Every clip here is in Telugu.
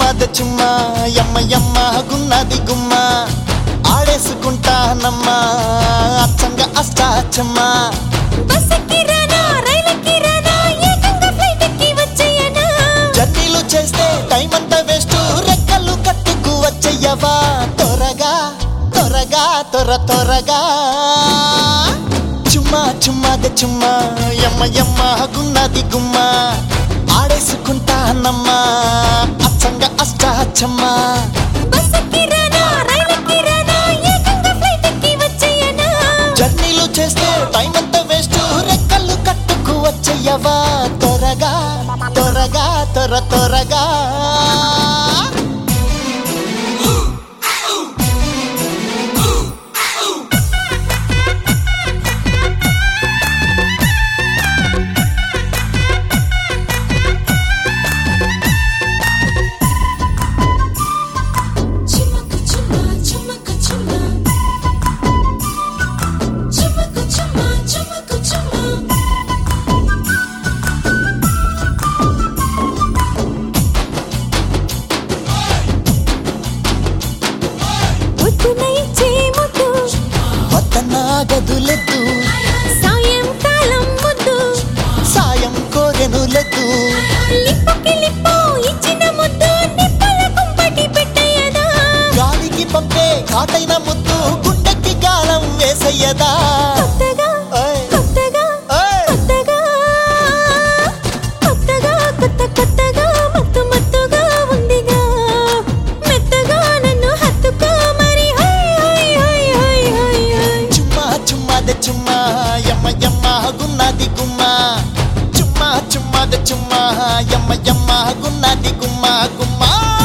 చుమ్మాద చుమ్మా యమ్మ యమ్మ గున్నది గుమ్మ ఆడేసుకుంటానమ్మా అచ్చంగా అష్టాచమ్మా బస్సెక్కి రానా రైలెక్కి రానా ఏకంగా ఫ్లైట్ ఎక్కి వచ్చేయనా జర్నీలు చేస్తే టైం అంతా వేస్ట్ రెక్కలు కట్టుకు వచ్చయ్యవా త్వరగా త్వరగా త్వర త్వరగా చుమ్మా చుమ్మాద చుమ్మా యమ్మ యమ్మ గున్నది గుమ్మ ఆడేసుకుంటానమ్మా అచ్చంగా అష్టాచమ్మా బస్సెక్కి రానా రైలెక్కి రానా ఏకంగా ఫ్లైట్ ఎక్కి వచ్చేయనా జర్నీలు చేస్తే టైం అంతా వేస్ట్ రెక్కలు కట్టుకు వచ్చయ్యవా త్వరగా త్వరగా త్వర త్వరగా చిమ్మకు చిమ్మ చిమ్మకు చిమ్మ చిమ్మకు చిమ్మ చిమ్మకు చిమ్మ పొద్దున ఇచ్చే ముద్దు వద్దన్నా గదులెద్దు సాయంకాలం ముద్దు సాయం కోరెను లెద్దు లిప్పుకి లిప్పు ఇచ్చిన ముద్దు నిప్పుల కుంపటి పెట్టయ్యదా గాలికి పంపే కాటైన ముద్దు గుండెకి గాలం వేసయ్యదా కొత్తగా ఓయ్. కొత్తగా ఓయ్. కొత్తగా కొత్తగా కొత్త కొత్తగా మత్తు మత్తుగా ఉందిగా మెత్తగా నన్ను హత్తుకో మరి హై హై హై హై హై హై చుమ్మా చుమ్మాద చుమ్మా యమ్మ యమ్మ గున్నది గుమ్మ చుమ్మా చుమ్మాద చుమ్మా యమ్మ యమ్మ గున్నది గుమ్మ గుమ్మ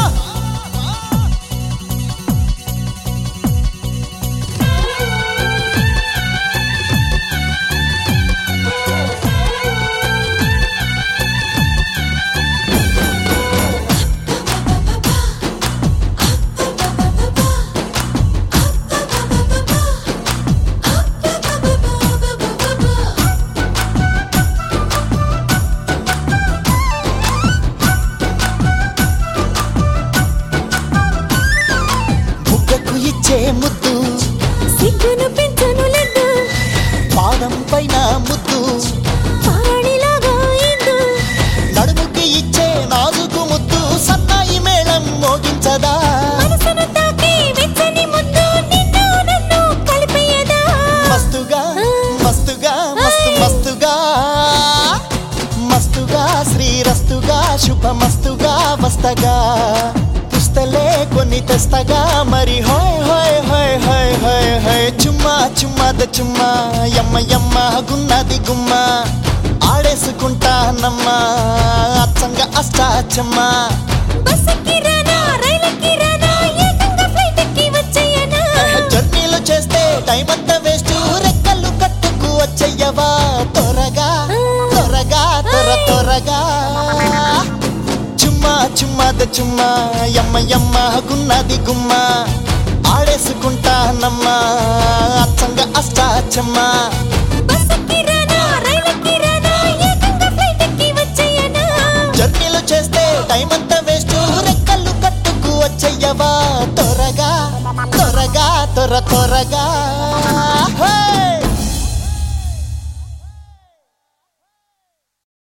బుగ్గకు ఇచ్చే ముద్దు సిగ్గును పెంచును లడ్డు పాదం పైన ముద్దు పారాణిలాగా ఇందు నడుముకి ఇచ్చే నాజుకు ముద్దు సన్నాయి మేళం మోగించదా మనసును తాకి వెచ్చని ముద్దు నిన్ను నన్ను కలిపేయదా మస్తుగా మస్తుగా మస్తు మస్తుగా మస్తుగా శ్రీరస్తుగా శుభమస్తుగా వస్తగా పుస్తలే కొన్ని తెస్తగా మరి హోయ్ హోయ్ హోయ్ హోయ్ హోయ్ హోయ్ చుమ్మా చుమ్మాద చుమ్మా యమ్మ యమ్మ గున్నది గుమ్మ ఆడేసుకుంటానమ్మా అచ్చంగా అష్టాచమ్మా బస్సెక్కి రానా రైలెక్కి రానా ఏకంగా ఫ్లైట్ ఎక్కి వచ్చేయనా జర్నీలు చేస్తే టైం అంతా వేస్ట్ రెక్కలు కట్టుకు వచ్చయ్యవా త్వరగా త్వరగా త్వర త్వరగా చుమ్మా చుమ్మాద చుమ్మా యమ్మ యమ్మ గున్నది గుమ్మ ఆడేసుకుంటానమ్మా అచ్చంగా అష్టాచమ్మా బస్సెక్కి రానా రైలెక్కి రానా ఏకంగా ఫ్లైట్ ఎక్కి వచ్చేయనా జర్నీలు చేస్తే టైం అంతా వేస్ట్ రెక్కలు కట్టుకు వచ్చయ్యవా త్వరగా త్వరగా త్వర త్వరగా హే!